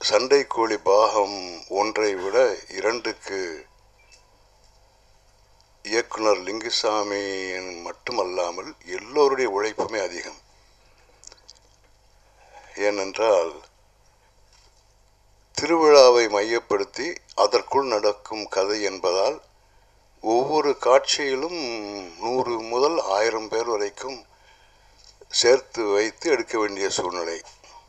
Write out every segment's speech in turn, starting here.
சண்டை கோழி பாகம் ஒன்றை விட இரண்டுக்கு இயக்குனர் லிங்குசாமி மட்டுமல்லாமல் எல்லோருடைய உழைப்புமே அதிகம் ஏனென்றால் திருவிழாவை மையப்படுத்தி அதற்குள் நடக்கும் கதை என்பதால் ஒவ்வொரு காட்சியிலும் நூறு முதல் ஆயிரம் பேர் வரைக்கும் சேர்த்து வைத்து எடுக்க வேண்டிய சூழ்நிலை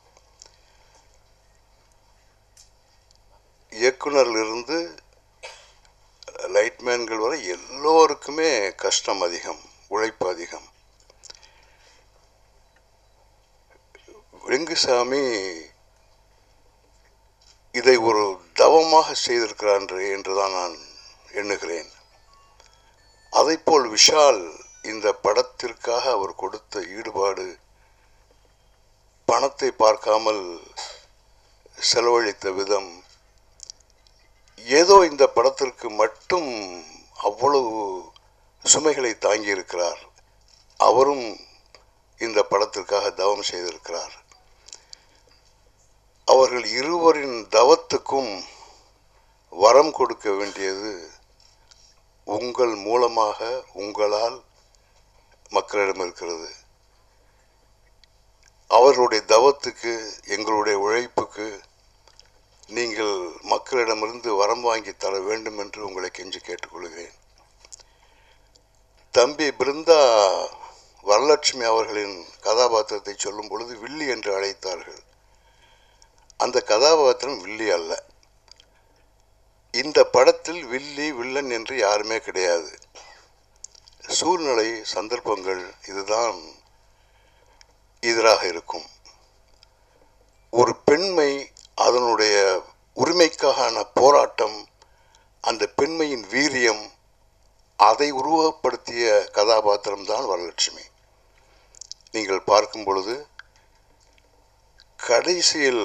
இயக்குனரிலிருந்து லைட்மேன்கள் வரை எல்லோருக்குமே கஷ்டம் அதிகம் உழைப்பு அதிகம் வெங்குசாமி இதை ஒரு தவமாக செய்திருக்கிறார் என்று என்றுதான் நான் எண்ணுகிறேன் அதைப்போல் விஷால் இந்த படத்திற்காக அவர் கொடுத்த ஈடுபாடு பணத்தை பார்க்காமல் செலவழித்த விதம் ஏதோ இந்த படத்திற்கு மட்டும் அவ்வளவு சுமைகளை தாங்கியிருக்கிறார் அவரும் இந்த படத்திற்காக தவம் செய்திருக்கிறார் அவர்கள் இருவரின் தவத்துக்கும் வரம் கொடுக்க வேண்டியது உங்கள் மூலமாக உங்களால் மக்களிடம் இருக்கிறது அவர்களுடைய தவத்துக்கு எங்களுடைய உழைப்புக்கு நீங்கள் மக்களிடமிருந்து வரம் வாங்கி தர வேண்டும் என்று உங்களை கெஞ்சி கேட்டுக்கொள்கிறேன் தம்பி பிருந்தா வரலட்சுமி அவர்களின் கதாபாத்திரத்தை சொல்லும் பொழுது வில்லி என்று அழைத்தார்கள் அந்த கதாபாத்திரம் வில்லி அல்ல இந்த படத்தில் வில்லி வில்லன் என்று யாருமே கிடையாது சூழ்நிலை சந்தர்ப்பங்கள் இதுதான் எதிராக இருக்கும் ஒரு பெண்மை அதனுடைய உரிமைக்கான போராட்டம் அந்த பெண்மையின் வீரியம் அதை உருவகப்படுத்திய கதாபாத்திரம் தான் வரலட்சுமி நீங்கள் பார்க்கும் பொழுது கடைசியில்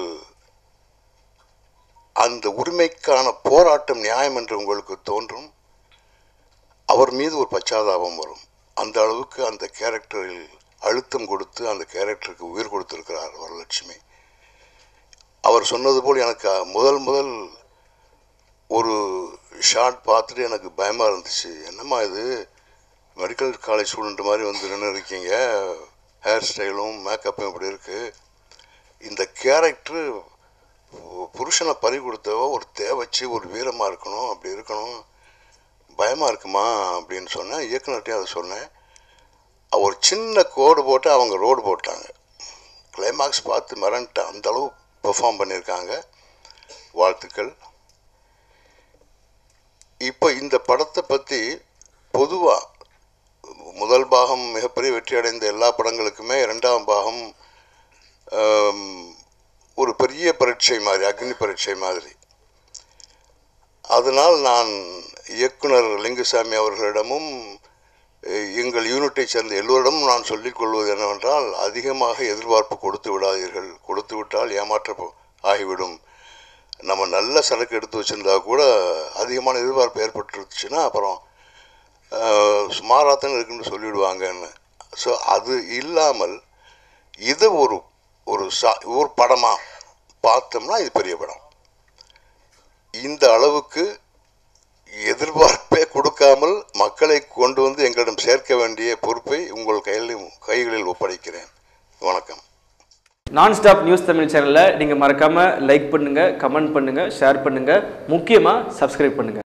அந்த உரிமைக்கான போராட்டம் நியாயம் என்று உங்களுக்கு தோன்றும் அவர் மீது ஒரு பச்சாதாபம் வரும் அந்த அளவுக்கு அந்த கேரக்டரில் அழுத்தம் கொடுத்து அந்த கேரக்டருக்கு உயிர் கொடுத்திருக்கிறார் வரலட்சுமி அவர் சொன்னது போல் எனக்கு முதல் முதல் ஒரு ஷார்ட் பார்த்துட்டு எனக்கு பயமாக இருந்துச்சு என்னம்மா இது மெடிக்கல் காலேஜ் ஸ்டூடெண்ட் மாதிரி வந்து நின்று இருக்கீங்க ஹேர் ஸ்டைலும் மேக்கப்பும் இப்படி இருக்குது இந்த கேரக்டரு புருஷனை பறி கொடுத்தவ ஒரு தேவச்சு ஒரு வீரமாக இருக்கணும் அப்படி இருக்கணும் பயமாக இருக்குமா அப்படின்னு சொன்னேன் இயக்குனர்கிட்டையும் அதை சொன்னேன் ஒரு சின்ன கோடு போட்டு அவங்க ரோடு போட்டாங்க கிளைமாக்ஸ் பார்த்து மிரண்டேன் அந்த அளவு பெர்ஃபார்ம் பண்ணியிருக்காங்க வாழ்த்துக்கள் இப்போ இந்த படத்தை பற்றி பொதுவாக முதல் பாகம் மிகப்பெரிய வெற்றி அடைந்த எல்லா படங்களுக்குமே இரண்டாம் பாகம் ஆம், ஒரு பெரிய பரீட்சை மாதிரி அக்னி பரீட்சை மாதிரி அதனால் நான் இயக்குனர் லிங்குசாமி அவர்களிடமும் எ- எங்கள் யூனிட்டை சேர்ந்த எல்லோரிடமும் நான் சொல்லிக் கொள்வது என்னவென்றால் அதிகமாக எதிர்பார்ப்பு கொடுத்து விடாதீர்கள் கொடுத்து விட்டால் ஏமாற்ற போ- ஆகிவிடும் நம்ம நல்ல சரக்கு எடுத்து வச்சிருந்தா கூட அதிகமான எதிர்பார்ப்பு ஏற்பட்டுருச்சுன்னா அப்புறம் சுமாராக இருக்குன்னு சொல்லிவிடுவாங்கன்னு ஸோ அது இல்லாமல் இது ஒரு ஒரு சா ஒரு படமாக பார்த்தோம்னா இது பெரிய படம் இந்த அளவுக்கு எதிர்பார்ப்பே கொடுக்காமல் மக்களை கொண்டு வந்து எங்களிடம் சேர்க்க வேண்டிய பொறுப்பை உங்கள் கையில் கைகளில் ஒப்படைக்கிறேன் வணக்கம் நான் ஸ்டாப் நியூஸ் தமிழ் சேனலை நீங்கள் மறக்காமல் லைக் பண்ணுங்கள் கமெண்ட் பண்ணுங்கள் ஷேர் பண்ணுங்கள் முக்கியமாக சப்ஸ்கிரைப் பண்ணுங்கள்